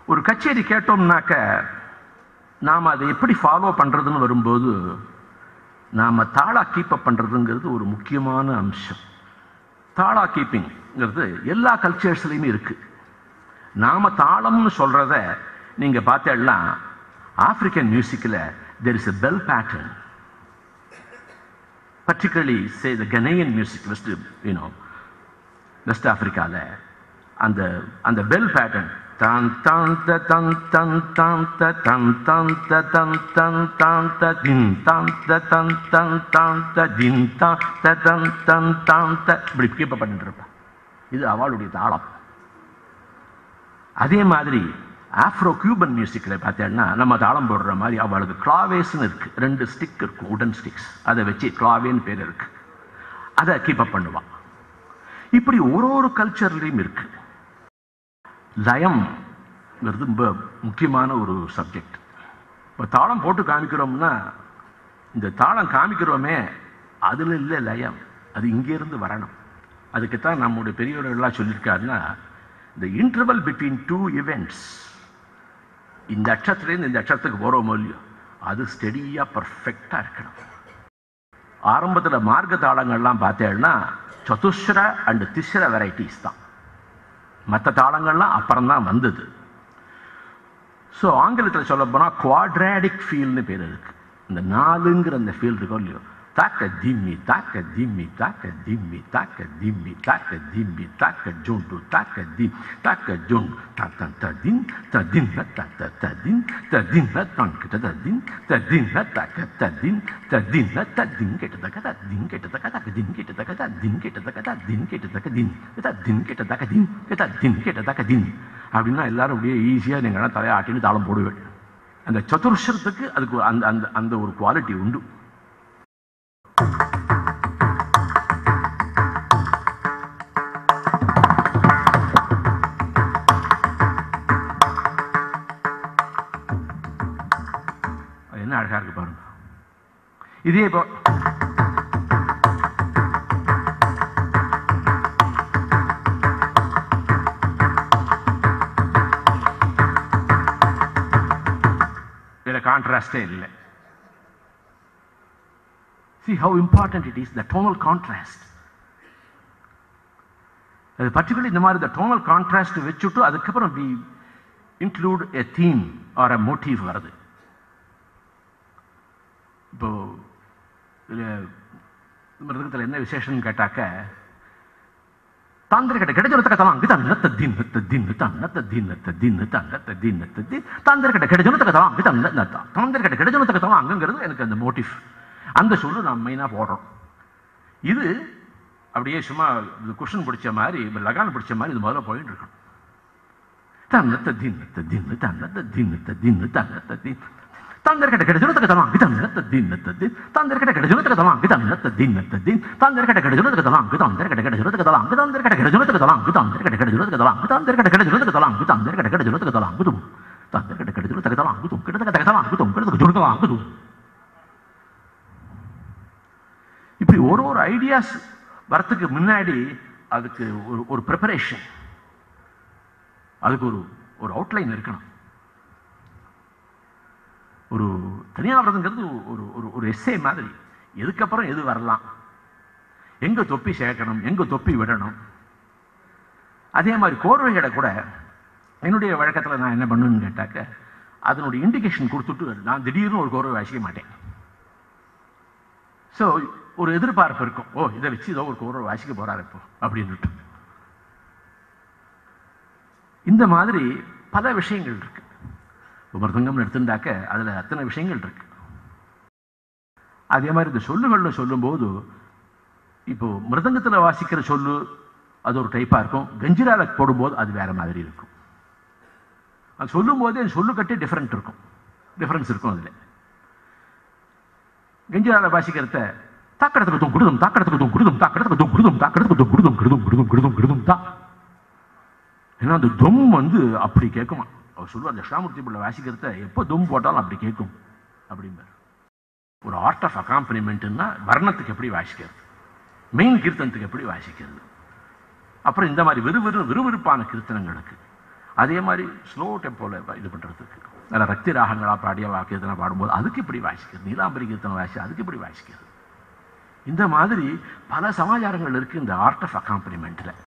ஒரு கச்சேரி கேட்டோம்னாக்க நாம் அதை எப்படி ஃபாலோ பண்ணுறதுன்னு வரும்போது நாம் தாளா கீப்பப் பண்ணுறதுங்கிறது ஒரு முக்கியமான அம்சம் தாளா கீப்பிங்கிறது எல்லா கல்ச்சர்ஸ்லையுமே இருக்குது நாம தாளம்னு சொல்கிறத நீங்கள் பார்த்தேன்னா ஆப்பிரிக்கன் மியூசிக்கில் there is a bell pattern particularly say the Ghanaian music west you know west ஆப்பிரிக்காவில் அந்த அந்த பெல் பேட்டர்ன் தான் தான் த தன் தன் தான் த தன் தன் த தன் தன் தான் த தின் தான் த தன் தன் தான் த தின் தான் த தன் தன் தான் த இப்படி கீப்ப பண்ணிட்டு இருப்பேன் இது அவளுடைய தாளம் அதே மாதிரி ஆஃப்ரோ கியூபன் மியூசிக்கில் பார்த்தேன்னா நம்ம தாளம் போடுற மாதிரி அவளுக்கு கிளாவேஸ்னு இருக்கு ரெண்டு ஸ்டிக் இருக்கும் உடன் ஸ்டிக்ஸ் அதை வச்சு கிளாவேன்னு பேர் இருக்கு அதை கீப்பப் பண்ணுவான் இப்படி ஒரு ஒரு கல்ச்சர்லையும் இருக்கு லயம்ங்கிறது ரொம்ப முக்கியமான ஒரு சப்ஜெக்ட் இப்போ தாளம் போட்டு காமிக்கிறோம்னா இந்த தாளம் காமிக்கிறோமே அதில் இல்லை லயம் அது இங்கேருந்து வரணும் அதுக்குத்தான் நம்முடைய பெரியவர்கள்லாம் சொல்லியிருக்காருன்னா இந்த இன்டர்வல் பிட்வீன் டூ இவெண்ட்ஸ் இந்த அட்சத்துலேருந்து இந்த அட்சத்துக்கு போகிறோமோ இல்லையோ அது ஸ்டெடியாக பர்ஃபெக்டாக இருக்கணும் ஆரம்பத்தில் மார்க்க தாளங்கள்லாம் பார்த்தேன்னா சதுஸ்ர அண்ட் திஸ்ர வெரைட்டிஸ் தான் மற்ற தாளங்கள்லாம் அப்புறம் தான் வந்தது ஸோ ஆங்கிலத்தில் சொல்ல போனால் குவாட்ராடிக் ஃபீல்னு பேர் இருக்கு இந்த நாலுங்கிற அந்த ஃபீல் இருக்கோ இல்லையோ தாக்க திம்மி தாக்க திம்மி தாக்க திம்மி தாக்க திம்மி தாக்க திம்மி தாக்க ஜோண்டு தாக்க திம் தாக்க ஜோண்டு தத்தன் ததின் ததின் தத்த ததின் ததின் தான் கிட்ட ததின் ததின் தாக்க ததின் ததின் ததின் கிட்ட தக்க ததின் கிட்ட தக்க தக்க தின் கிட்ட தக்க ததின் கிட்ட தக்க ததின் கிட்ட தக்க தின் ததின் கிட்ட தக்க தின் ததின் கிட்ட தக்க தின் அப்படின்னா எல்லாரும் அப்படியே ஈஸியாக நீங்கள் தலையை ஆட்டின்னு தாளம் போடுவேன் அந்த சதுர்ஷத்துக்கு அதுக்கு அந்த அந்த அந்த ஒரு குவாலிட்டி உண்டு அது என்ன அழகா இருக்கு பாருங்க இதே இப்போ இதுல கான்ட்ராஸ்டே இல்லை See how important it is, the tonal contrast. அது பர்டிகுலர் இந்த மாதிரி இந்த டோனல் கான்ட்ராஸ்ட் வச்சுட்டு அதுக்கப்புறம் we include a theme or a motive வருது இப்போ இதில் மிருதகத்தில் என்ன விசேஷம்னு கேட்டாக்க தாந்திரிகட கிடைஜனத்தக்க அங்கு தன்னத்த தின்னத்த தின்னு தன்னத்த தின்னத்த தின்னு தன்னத்த தின்னத்த தி தாந்திரிகட கிடைஜனத்தக்க அங்கு தன்ன தாந்திரிகட கிடைஜனத்தக்க அங்குங்கிறது எனக்கு அந்த மோட்டிவ் அந்த சொல்லு நான் மெயினாக போடுறோம் இது அப்படியே சும்மா இது குஷன் பிடிச்ச மாதிரி லகான் பிடிச்ச மாதிரி இது முதல்ல போயிட்டு இருக்கணும் தன்னத்த தின்னத்த தின்னு தன்னத்த தின்னத்த தின்னு தன்னத்த தின் தாந்தர்கட கிடைஜனத்துக்கு தலாம் தன்னத்த தின்னத்த தின் தாந்தர்கட கிடைஜனத்துக்கு தலாம் தன்னத்த தின்னத்த தின் தாந்தர்கட கிடைஜனத்துக்கு தலாம் தாந்தர்கட கிடைஜனத்துக்கு தலாம் தாந்தர்கட கிடைஜனத்துக்கு தலாம் தாந்தர்கட கிடைஜனத்துக்கு தலாம் தாந்தர்கட கிடைஜனத்துக்கு தலாம் தாந்தர்கட கிடைஜனத்துக்கு தலாம் குதும் தாந்தர்கட கிடைஜனத்துக்கு தலாம் குதும் கிடத்தக்க தகதலாம் குதும் கிடத்தக்க ஜுடுக்கலாம் குதும் இப்படி ஒரு ஒரு ஐடியாஸ் வரத்துக்கு முன்னாடி அதுக்கு ஒரு ஒரு ப்ரிப்பரேஷன் அதுக்கு ஒரு ஒரு அவுட்லைன் இருக்கணும் ஒரு தனியாகிறதுங்கிறது ஒரு ஒரு ஒரு எஸ்ஏ மாதிரி எதுக்கப்புறம் எது வரலாம் எங்க தொப்பி சேர்க்கணும் எங்க தொப்பி விடணும் அதே மாதிரி கோர்வைகளை கூட என்னுடைய வழக்கத்தில் நான் என்ன பண்ணுன்னு கேட்டாக்க அதனுடைய இண்டிகேஷன் கொடுத்துட்டு நான் திடீர்னு ஒரு கோர்வை வாசிக்க மாட்டேன் ஸோ ஒரு எதிர்பார்ப்பு இருக்கும் ஓ இதை வச்சு ஏதோ ஒரு கோர்வை வாசிக்க போறாரு இப்போ அப்படின்னுட்டு இந்த மாதிரி பல விஷயங்கள் இருக்கு மிருதங்கம் எடுத்துட்டாக்க அதுல அத்தனை விஷயங்கள் இருக்கு அதே மாதிரி இந்த சொல்லுகள்ல சொல்லும்போது இப்போ மிருதங்கத்தில் வாசிக்கிற சொல்லு அது ஒரு டைப்பா இருக்கும் கஞ்சிரால போடும்போது அது வேற மாதிரி இருக்கும் அது சொல்லும் போதே சொல்லு கட்டி டிஃப்ரெண்ட் இருக்கும் டிஃப்ரென்ஸ் இருக்கும் அதுல கஞ்சிரால வாசிக்கிறத தாக்கடத்துக்கு தும் குடுதும் தாக்கடத்துக்கு தும் குடுதும் தாக்கடத்துக்கு தும் குடுதும் தாக்கடத்துக்கு தும் குடுதும் குடுதும் குடுதும் குடுதும் குடுதும் தா ஏன்னா அந்த தும் வந்து அப்படி கேட்குமா அவர் சொல்லுவார் அந்த ஷாமூர்த்தி பிள்ளை வாசிக்கிறத எப்போ தும் போட்டாலும் அப்படி கேட்கும் அப்படிம்பார் ஒரு ஆர்ட் ஆஃப் அக்காம்பனிமெண்ட்னா வர்ணத்துக்கு எப்படி வாசிக்கிறது மெயின் கீர்த்தனத்துக்கு எப்படி வாசிக்கிறது அப்புறம் இந்த மாதிரி விறுவிறு விறுவிறுப்பான கீர்த்தனங்களுக்கு அதே மாதிரி ஸ்லோ டெம்போவில் இது பண்ணுறதுக்கு நல்ல ரக்தி ராகங்களாக பாடிய வாக்கியத்தனை பாடும்போது அதுக்கு இப்படி வாசிக்கிறது நீலாம்பரி கீர்த்தனை வாசி அதுக்கு இப்படி வாசிக்கிறது இந்த மாதிரி பல சமாச்சாரங்கள் இருக்குது இந்த ஆர்ட் ஆஃப் அக்காம்பனிமெண்ட்டில்